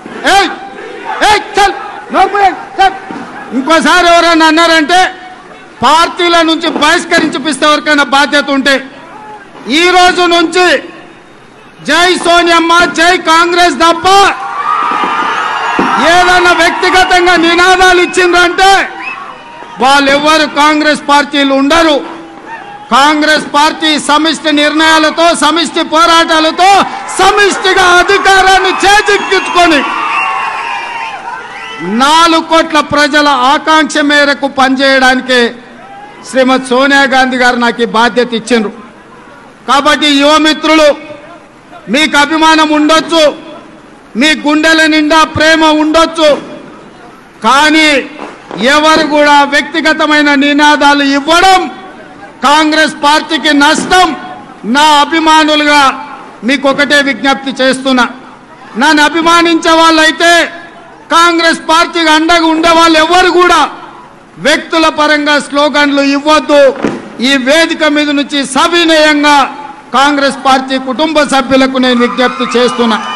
ఏయ్ ఏయ్ చల్ నోరు మూయండి, చల్. ఇంకోసారి ఎవరైనా అన్నారంటే పార్టీల నుంచి బహిష్కరించిపిస్తే ఎవరికైనా బాధ్యత ఉంటే ఈ రోజు నుంచి జై సోనియమ్మ జై కాంగ్రెస్ తప్ప ఏదన్నా వ్యక్తిగతంగా నినాదాలు ఇచ్చిండ్రంటే వాళ్ళెవ్వరు కాంగ్రెస్ పార్టీలు ఉండరు కాంగ్రెస్ పార్టీ సమిష్టి నిర్ణయాలతో సమిష్టి పోరాటాలతో సమిష్టిగా అధికారాన్ని చేజిక్కించుకొని నాలుగు కోట్ల ప్రజల ఆకాంక్ష మేరకు పనిచేయడానికి శ్రీమతి సోనియా గాంధీ గారు నాకు ఈ బాధ్యత ఇచ్చిండ్రు కాబట్టి యువమిత్రులు మీకు అభిమానం ఉండొచ్చు మీ గుండెల నిండా ప్రేమ ఉండొచ్చు కానీ ఎవరు కూడా వ్యక్తిగతమైన నినాదాలు ఇవ్వడం కాంగ్రెస్ పార్టీకి నష్టం నా అభిమానులుగా మీకు ఒకటే విజ్ఞప్తి చేస్తున్నా నన్ను అభిమానించే వాళ్ళైతే కాంగ్రెస్ పార్టీకి అండగా ఉండే వాళ్ళు ఎవరు కూడా వ్యక్తుల పరంగా స్లోగన్లు ఇవ్వద్దు ఈ వేదిక మీద నుంచి సవినయంగా కాంగ్రెస్ పార్టీ కుటుంబ సభ్యులకు నేను విజ్ఞప్తి చేస్తున్నా